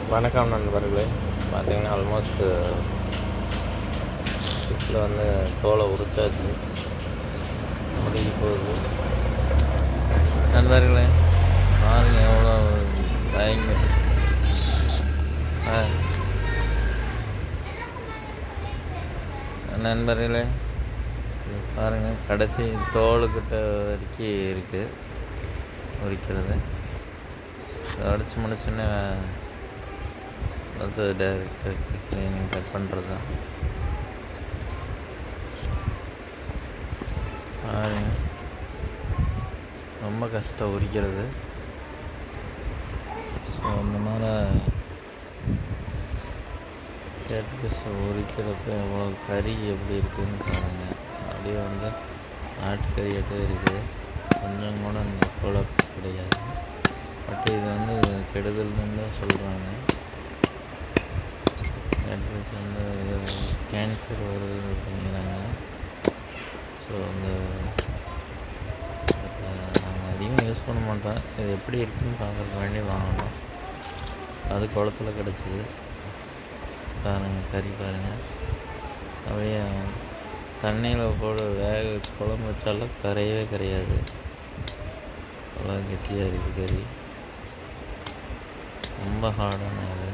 வணக்கம் நண்பர்களே பார்த்தீங்கன்னா ஆல்மோஸ்ட் ஃபிஷ்ஷில் வந்து தோலை உரிச்சாச்சு முடிஞ்சு போகுது நண்பர்களே பாருங்க எவ்வளோ பயங்க ஆ நண்பர்களே இது பாருங்க கடைசி தோலுக்கிட்ட வரைக்கும் இருக்குது உரிக்கிறது அடித்து முடிச்சோன்னே அது டைரெக்டாக க்ளீனிங் கட் பண்ணுறது தான் பாருங்க ரொம்ப கஷ்டம் உரிக்கிறது ஸோ அந்த மாதிரி கேட்பிஸ் உரிக்கிறப்ப எவ்வளோ கறி எப்படி இருக்குதுன்னு பாருங்கள் அப்படியே வந்து ஆட்டுக்கறியாட்டே இருக்குது கொஞ்சம் கூட இந்த குழப்பு கிடையாது பட் இது வந்து கெடுதல்னு தான் சொல்கிறாங்க கேட்பிஸ் வந்து இது கேன்சர் வருது அப்படிங்கிறாங்க ஸோ அந்த நாங்கள் அதிகம் யூஸ் பண்ண மாட்டோம் இது எப்படி இருக்குன்னு பார்க்கறதுக்கு வேண்டி வாங்கணும் அது குளத்துல கிடச்சிது பாருங்கள் கறி பாருங்கள் அப்படியே தண்ணியில் போட வேக குழம்பு வச்சாலும் கரையவே கரையாது அவ்வளோ கெட்டியாக இருக்குது கறி ரொம்ப ஹார்டான இது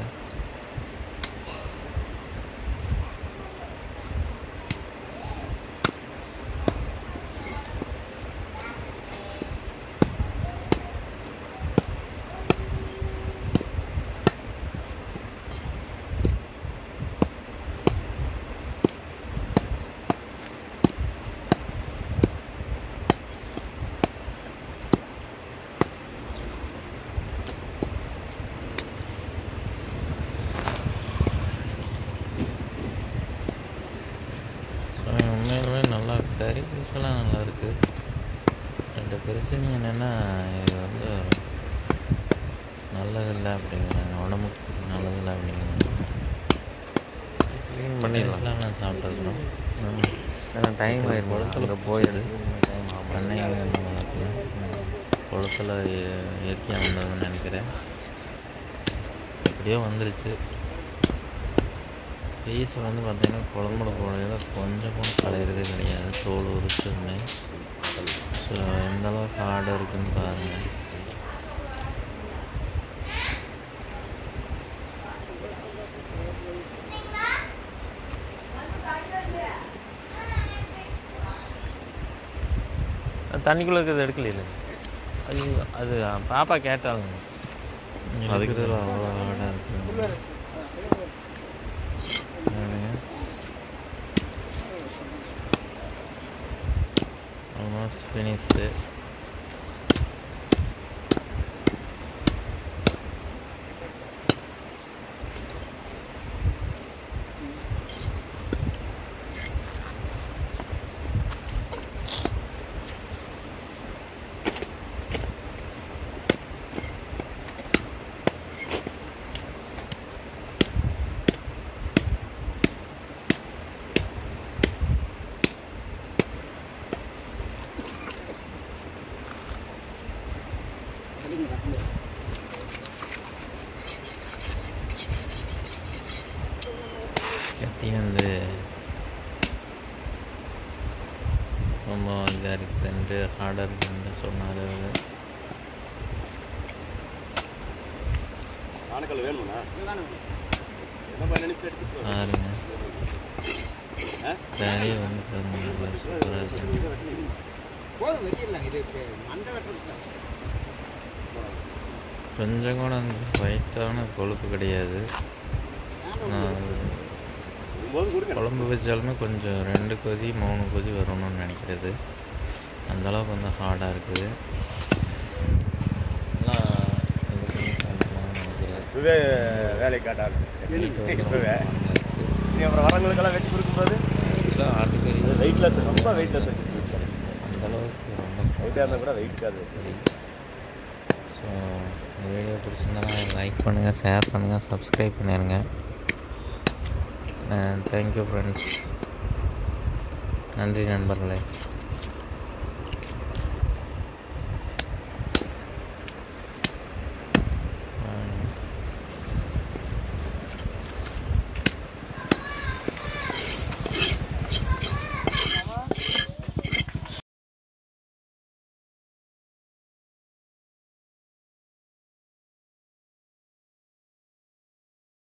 ஆஹ் உண்மையிலுமே நல்லா கறி பீஸெல்லாம் நல்லா இருக்குது இந்த பிரச்சனை என்னென்னா இது வந்து நல்லதில்லை அப்படிங்கிறாங்க உடம்புக்கு நல்லதில்லை அப்படிங்கிறாங்க க்ளீன் பண்ணிடலாம் நான் சாப்பிட்டுருக்குறோம் ஏன்னா டைம் ஆயிடும் குளத்துல அங்கே போயிடுது பண்ணையில் என்ன வளர்க்கல குளத்துல இய- இயற்கையாக வந்ததுன்னு நினைக்கிறேன் எப்படியோ வந்துருச்சு பீஸ் வந்து பார்த்தீங்கன்னா குழம்புல போடையில கொஞ்சம் கூட கலையிறதே கிடையாது தோல் உரிச்சதுமே ஸோ எந்த அளவுக்கு ஹார்டாக இருக்குன்னு பாருங்கள் தண்ணிக்குள்ளே இருக்கிறது எடுக்கல ஐயோ அது பாப்பா கேட்டாலும் அதுக்கு தான் அவ்வளோ ஹார்டாக இருக்குது ஆல்மோஸ்ட் ஃபினிஷு கத்தி வந்து ரொம்ப இதாக இருக்குதுன்ட்டு ஹார்டாக இருக்குதுன்ட்டு சொன்னார் அவர் ஆனக்கல் வேணும்ண்ணா என்ன பண்ணி நினைப்பு எடுத்துட்டு வா. பாருங்க ஆ? கறி வந்து பாருங்க நல்லா சூப்பராக இருக்குது போதும் வெட்டிடலாம் இது இப்ப மண்டை வெட்டுறது தான். கொஞ்சம் கூட ஒயிட்டான கொழுப்பு கிடையாது நான் போது கொடுங்க குழம்பு வச்சாலுமே கொஞ்சம் ரெண்டு கொதி மூணு கொதி வரணும்னு நினைக்கிறது அந்த அளவுக்கு வந்து ஹார்டாக இருக்குது நல்லா இது பண்ணி சாப்பிடலாம்னு நினைக்கிறேன் இப்பவே வேலை காட்ட Weight வந்து ரொம்ப இப்பவே hard ஆ இருக்கு. நீ அப்புறம் வரவங்களுக்கெல்லாம் வெட்டி கொடுக்கும்போது Actually ஆட்டுக்கறி இது வெயிட்லெஸ் ரொம்ப வெயிட்லெஸ் வச்சுருக்கு அந்த அளவுக்கு ரொம்ப வெயிட்டாக இருந்தால் கூட வெயிட் இருக்காது ஸோ இந்த வீடியோ பிடிச்சிருந்தா லைக் பண்ணுங்கள் ஷேர் பண்ணுங்கள் சப்ஸ்கிரைப் பண்ணிடுங்க தேங்க்யூ ஃப்ரெண்ட்ஸ் நன்றி நண்பர்களே